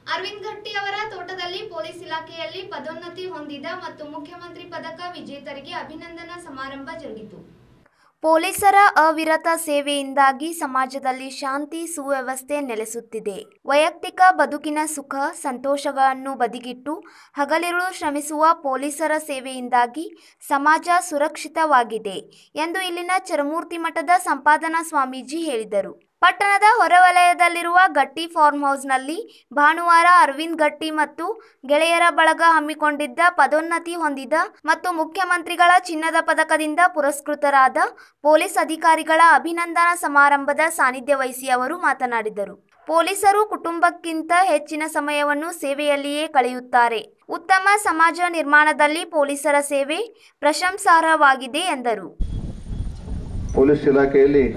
ಅರವಿಂದ್ ಘಟ್ಟಿ ಅವರ ತೋಟದಲ್ಲಿ ಪೊಲೀಸ್ ಇಲಾಖೆಯಲ್ಲಿ ಪದೋನ್ನತಿ ಹೊಂದಿದ ಮತ್ತು ಮುಖ್ಯಮಂತ್ರಿ ಪದಕ ವಿಜೇತರಿಗೆ ಅಭಿನಂದನಾ ಸಮಾರಂಭ ಜರುಗಿತು ಪೊಲೀಸರ ಅವಿರತ ಸೇವೆಯಿಂದಾಗಿ ಸಮಾಜದಲ್ಲಿ ಶಾಂತಿ ಸುವ್ಯವಸ್ಥೆ ನೆಲೆಸುತ್ತಿದೆ ವೈಯಕ್ತಿಕ ಬದುಕಿನ ಸುಖ ಸಂತೋಷಗಳನ್ನು ಬದಿಗಿಟ್ಟು ಹಗಲಿರುಳು ಶ್ರಮಿಸುವ ಪೊಲೀಸರ ಸೇವೆಯಿಂದಾಗಿ ಸಮಾಜ ಸುರಕ್ಷಿತವಾಗಿದೆ ಎಂದು ಇಲ್ಲಿನ ಚರಮೂರ್ತಿ ಮಠದ ಸಂಪಾದನಾ ಸ್ವಾಮೀಜಿ ಹೇಳಿದರು ಪಟ್ಟಣದ ಹೊರವಲಯದಲ್ಲಿರುವ ಗಟ್ಟಿ ಫಾರ್ಮ್ ಹೌಸ್ನಲ್ಲಿ ಭಾನುವಾರ ಅರವಿಂದ್ ಗಟ್ಟಿ ಮತ್ತು ಗೆಳೆಯರ ಬಳಗ ಹಮ್ಮಿಕೊಂಡಿದ್ದ ಪದೋನ್ನತಿ ಹೊಂದಿದ ಮತ್ತು ಮುಖ್ಯಮಂತ್ರಿಗಳ ಚಿನ್ನದ ಪದಕದಿಂದ ಪುರಸ್ಕೃತರಾದ ಪೊಲೀಸ್ ಅಧಿಕಾರಿಗಳ ಅಭಿನಂದನಾ ಸಮಾರಂಭದ ಸಾನ್ನಿಧ್ಯ ವಹಿಸಿ ಅವರು ಮಾತನಾಡಿದರು ಪೊಲೀಸರು ಕುಟುಂಬಕ್ಕಿಂತ ಹೆಚ್ಚಿನ ಸಮಯವನ್ನು ಸೇವೆಯಲ್ಲಿಯೇ ಕಳೆಯುತ್ತಾರೆ ಉತ್ತಮ ಸಮಾಜ ನಿರ್ಮಾಣದಲ್ಲಿ ಪೊಲೀಸರ ಸೇವೆ ಪ್ರಶಂಸಾರ್ಹವಾಗಿದೆ ಎಂದರು ಪೊಲೀಸ್ ಇಲಾಖೆಯಲ್ಲಿ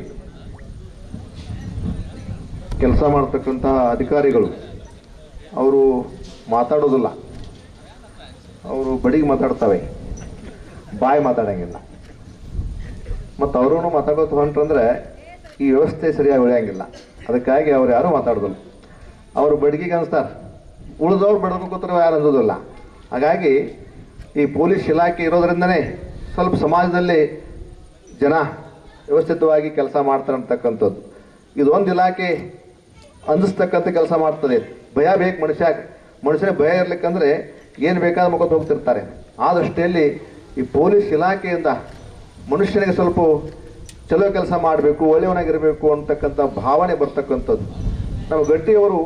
ಕೆಲಸ ಮಾಡ್ತಕ್ಕಂತಹ ಅಧಿಕಾರಿಗಳು ಅವರು ಮಾತಾಡೋದಿಲ್ಲ ಅವರು ಬಡಿಗೆ ಮಾತಾಡ್ತವೆ ಬಾಯಿ ಮಾತಾಡಂಗಿಲ್ಲ ಮತ್ತು ಅವರು ಮಾತಾಡೋದು ಹೊಂಟ್ರಂದ್ರೆ ಈ ವ್ಯವಸ್ಥೆ ಸರಿಯಾಗಿ ಉಳಿಯಂಗಿಲ್ಲ ಅದಕ್ಕಾಗಿ ಅವ್ರು ಯಾರೂ ಮಾತಾಡೋದಿಲ್ಲ ಅವರು ಬಡಿಗೆಗೆ ಅನಿಸ್ತಾರೆ ಉಳಿದವ್ರು ಬಡಕೋತಾರೆ ಯಾರು ಅನ್ನೋದಿಲ್ಲ ಹಾಗಾಗಿ ಈ ಪೊಲೀಸ್ ಇಲಾಖೆ ಇರೋದ್ರಿಂದನೇ ಸ್ವಲ್ಪ ಸಮಾಜದಲ್ಲಿ ಜನ ವ್ಯವಸ್ಥಿತವಾಗಿ ಕೆಲಸ ಮಾಡ್ತಾರೆ ಅಂತಕ್ಕಂಥದ್ದು ಇದೊಂದು ಇಲಾಖೆ ಅಂದಿಸ್ತಕ್ಕಂಥ ಕೆಲಸ ಮಾಡ್ತದೆ ಭಯ ಬೇಕು ಮನುಷ್ಯ ಮನುಷ್ಯನ ಭಯ ಇರ್ಲಿಕ್ಕಂದ್ರೆ ಏನು ಬೇಕಾದ ಮುಖದ ಹೋಗ್ತಿರ್ತಾರೆ ಆ ದೃಷ್ಟಿಯಲ್ಲಿ ಈ ಪೊಲೀಸ್ ಇಲಾಖೆಯಿಂದ ಮನುಷ್ಯನಿಗೆ ಸ್ವಲ್ಪ ಚಲೋ ಕೆಲಸ ಮಾಡಬೇಕು ಒಳ್ಳೆಯವನಾಗಿರಬೇಕು ಅಂತಕ್ಕಂಥ ಭಾವನೆ ಬರ್ತಕ್ಕಂಥದ್ದು ನಮ್ಮ ಗಟ್ಟಿಯವರು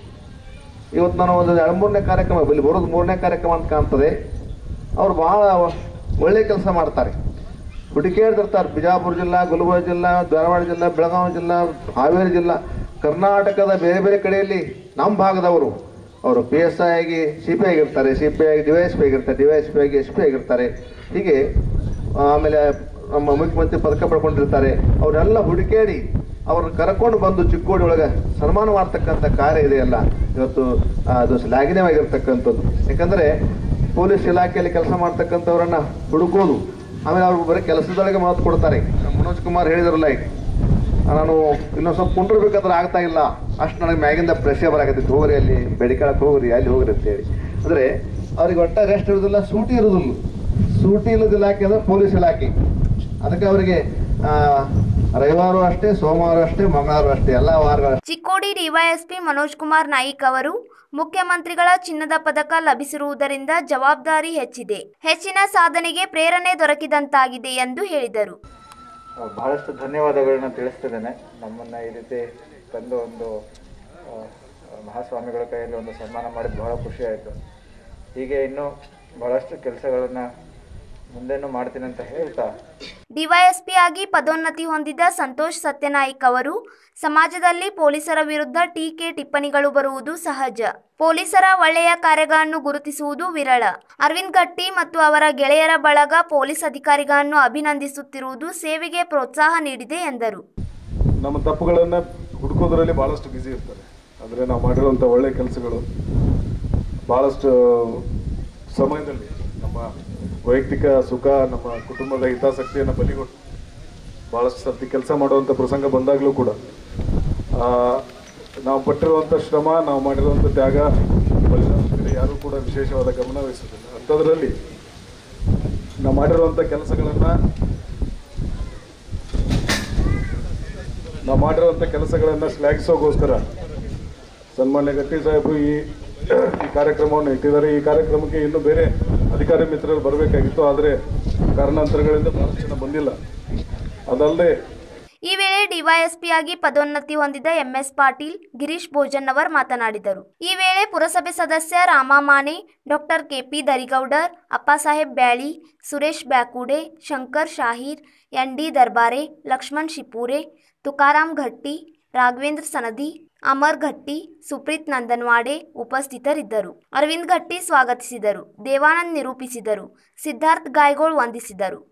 ಇವತ್ತು ನಾನು ಒಂದು ಎರಡು ಮೂರನೇ ಕಾರ್ಯಕ್ರಮ ಇಲ್ಲಿ ಬರೋದು ಮೂರನೇ ಕಾರ್ಯಕ್ರಮ ಅಂತ ಕಾಣ್ತದೆ ಅವರು ಭಾಳ ಒಳ್ಳೆ ಕೆಲಸ ಮಾಡ್ತಾರೆ ಹುಡುಕಿರ್ತಾರೆ ಬಿಜಾಪುರ ಜಿಲ್ಲಾ ಗುಲ್ಬರ್ಗ ಜಿಲ್ಲಾ ಧಾರವಾಡ ಜಿಲ್ಲಾ ಬೆಳಗಾವಿ ಜಿಲ್ಲಾ ಹಾವೇರಿ ಜಿಲ್ಲಾ ಕರ್ನಾಟಕದ ಬೇರೆ ಬೇರೆ ಕಡೆಯಲ್ಲಿ ನಮ್ಮ ಭಾಗದವರು ಅವರು ಪಿ ಎಸ್ ಐ ಆಗಿ ಸಿ ಪಿ ಆಗಿರ್ತಾರೆ ಸಿ ಪಿ ಆಗಿ ಡಿ ವೈ ಎಸ್ ಪಿ ಆಗಿರ್ತಾರೆ ಡಿ ವೈ ಎಸ್ ಪಿ ಆಗಿ ಎಸ್ ಪಿ ಆಗಿರ್ತಾರೆ ಹೀಗೆ ಆಮೇಲೆ ನಮ್ಮ ಮುಖ್ಯಮಂತ್ರಿ ಪದಕ ಪಡ್ಕೊಂಡಿರ್ತಾರೆ ಅವರೆಲ್ಲ ಹುಡುಕಾಡಿ ಅವ್ರನ್ನ ಕರ್ಕೊಂಡು ಬಂದು ಚಿಕ್ಕೋಡಿ ಒಳಗೆ ಸನ್ಮಾನ ಮಾಡ್ತಕ್ಕಂಥ ಕಾರ್ಯ ಇದೆಯಲ್ಲ ಇವತ್ತು ಆ, ಅದು ಶ್ಲಾಘನೀಯವಾಗಿರ್ತಕ್ಕಂಥದ್ದು ಯಾಕಂದರೆ ಪೊಲೀಸ್ ಇಲಾಖೆಯಲ್ಲಿ ಕೆಲಸ ಮಾಡ್ತಕ್ಕಂಥವ್ರನ್ನ ಹುಡುಕೋದು ಆಮೇಲೆ ಅವ್ರಿಗೆ ಬರೀ ಕೆಲಸದೊಳಗೆ ಮಾತು ಕೊಡ್ತಾರೆ ನಮ್ಮ ಮನೋಜ್ ಕುಮಾರ್ ಹೇಳಿದ್ರಲ್ಲ ಈಗ ನಾನು ಇನ್ನೊಂದು ಸ್ವಲ್ಪ ಕುಂಡ್ರಬೇಕಾದ್ರೆ ಆಗ್ತಾ ಇಲ್ಲ ಅಷ್ಟು ನನಗೆ ಮ್ಯಾಗಿಂದ ಪ್ರೆಷರ್ ಬರಾಕತ್ತೈತಿ ಹೋಗ್ರಿ ಅಲ್ಲಿ ಬೆಡಿಕಾಳಕ್ಕೆ ಹೋಗ್ರಿ ಅಲ್ಲಿ ಹೋಗ್ರಿ ಅಂತೇಳಿ ಅಂದರೆ ಅವ್ರಿಗೆ ಒಟ್ಟ ರೆಸ್ಟ್ ಇರೋದಿಲ್ಲ ಸೂಟಿ ಇರೋದಿಲ್ಲ ಸೂಟಿ ಇಲ್ಲದ ಇಲಾಖೆ ಅಂದರೆ ಪೊಲೀಸ್ ಇಲಾಖೆ ಅದಕ್ಕೆ ಅವರಿಗೆ ಆ, ರವಿವಾರ ಅಷ್ಟೇ ಸೋಮವಾರ ಅಷ್ಟೇ ಮಂಗಳವಾರ ಅಷ್ಟೇ ಎಲ್ಲ ವಾರಗಳು ಚಿಕ್ಕೋಡಿ ಡಿವೈಎಸ್ಪಿ ಮನೋಜ್ ಕುಮಾರ್ ನಾಯಿಕ್ ಅವರು ಮುಖ್ಯಮಂತ್ರಿಗಳ ಚಿನ್ನದ ಪದಕ ಲಭಿಸಿರುವುದರಿಂದ ಜವಾಬ್ದಾರಿ ಹೆಚ್ಚಿದೆ ಹೆಚ್ಚಿನ ಸಾಧನೆಗೆ ಪ್ರೇರಣೆ ದೊರಕಿದಂತಾಗಿದೆ ಎಂದು ಹೇಳಿದರು ಬಹಳಷ್ಟು ಧನ್ಯವಾದಗಳನ್ನ ತಿಳಿಸ್ತಿದ್ದೇನೆ ನಮ್ಮನ್ನು ಈ ರೀತಿ ತಂದು ಒಂದು ಆ, ಮಹಾಸ್ವಾಮಿಗಳ ಕೈಯಲ್ಲಿ ಒಂದು ಸನ್ಮಾನ ಮಾಡಿದ್ದು ಬಹಳ ಖುಷಿ ಆಯಿತು ಹೀಗೆ ಇನ್ನೂ ಬಹಳಷ್ಟು ಕೆಲಸಗಳನ್ನು ಮುಂದೇನು ಮಾಡ್ತೀನಿ ಅಂತ ಹೇಳ್ತಾ ಡಿವೈಎಸ್ಪಿ ಆಗಿ ಪದೋನ್ನತಿ ಹೊಂದಿದ ಸಂತೋಷ್ ಸತ್ಯನಾಯ್ಕ್ ಅವರು ಸಮಾಜದಲ್ಲಿ ಪೊಲೀಸರ ವಿರುದ್ಧ ಟೀಕೆ ಟಿಪ್ಪಣಿಗಳು ಬರುವುದು ಸಹಜ ಪೊಲೀಸರ ಒಳ್ಳೆಯ ಕಾರ್ಯಗಳನ್ನು ಗುರುತಿಸುವುದು ವಿರಳ ಅರವಿಂದ್ ಗಟ್ಟಿ ಮತ್ತು ಅವರ ಗೆಳೆಯರ ಬಳಗ ಪೊಲೀಸ್ ಅಧಿಕಾರಿಗಳನ್ನು ಅಭಿನಂದಿಸುತ್ತಿರುವುದು ಸೇವೆಗೆ ಪ್ರೋತ್ಸಾಹ ನೀಡಿದೆ ಎಂದರು ನಮ್ಮ ತಪ್ಪುಗಳನ್ನು ಹುಡುಕೋದ್ರಲ್ಲಿ ಭಾಳಷ್ಟು ಬ್ಯುಸಿ ಇರ್ತಾರೆ ಅಂದರೆ ನಾವು ಮಾಡಿರುವಂಥ ಒಳ್ಳೆಯ ಕೆಲಸಗಳು ಭಾಳಷ್ಟು ಸಮಯದಲ್ಲಿ ನಮ್ಮ ವೈಯಕ್ತಿಕ ಸುಖ ನಮ್ಮ ಕುಟುಂಬದ ಹಿತಾಸಕ್ತಿಯನ್ನು ಬಲಿಗೊಟ್ಟು ಭಾಳಷ್ಟು ಸರ್ತಿ ಕೆಲಸ ಮಾಡುವಂಥ ಪ್ರಸಂಗ ಬಂದಾಗಲೂ ಕೂಡ ಆ, ನಾವು ಪಟ್ಟಿರುವಂಥ ಶ್ರಮ ನಾವು ಮಾಡಿರುವಂಥ ತ್ಯಾಗ ಪರಿಣಾಮದಲ್ಲಿ ಯಾರೂ ಕೂಡ ವಿಶೇಷವಾದ ಗಮನ ವಹಿಸೋದಿಲ್ಲ ಅಂಥದ್ರಲ್ಲಿ ನಾವು ಮಾಡಿರುವಂಥ ಕೆಲಸಗಳನ್ನು ನಾವು ಮಾಡಿರುವಂಥ ಕೆಲಸಗಳನ್ನು ಶ್ಲಾಘಿಸೋಗೋಸ್ಕರ ಸನ್ಮಾನ್ಯ ಗಟ್ಟಿ ಸಾಹೇಬರು ಈ ಈ ಕಾರ್ಯಕ್ರಮವನ್ನು ಇಟ್ಟಿದ್ದಾರೆ ಈ ಕಾರ್ಯಕ್ರಮಕ್ಕೆ ಇನ್ನೂ ಬೇರೆ ಅಧಿಕಾರಿ ಮಿತ್ರರು ಬರಬೇಕಾಗಿತ್ತು ಆದರೆ ಕಾರಣಾಂತರಗಳಿಂದ ಬಹಳಷ್ಟು ಜನ ಬಂದಿಲ್ಲ ಅದಲ್ಲದೆ ಈ ವೇಳೆ ಡಿವೈಎಸ್ಪಿ ಆಗಿ ಪದೋನ್ನತಿ ಹೊಂದಿದ ಎಂಎಸ್ ಪಾಟೀಲ್ ಗಿರೀಶ್ ಭೋಜನ್ನವರ್ ಮಾತನಾಡಿದರು ಈ ವೇಳೆ ಪುರಸಭೆ ಸದಸ್ಯ Rama Mane doctor KP Darigoudar Appasaheb Byali Suresh Byakude Shankar Shahir N D Darbare Laxman Shipure Tukaram Ghatti Raghavendra Sanadi Amar Ghatti Supreet Nandanwade ಉಪಸ್ಥಿತರಿದ್ದರು ಅರವಿಂದ್ ಘಟ್ಟಿ ಸ್ವಾಗತಿಸಿದರು ದೇವಾನಂದ್ ನಿರೂಪಿಸಿದರು ಸಿದ್ಧಾರ್ಥ್ ಗಾಯ್ಗೋಳ್ ವಂದಿಸಿದರು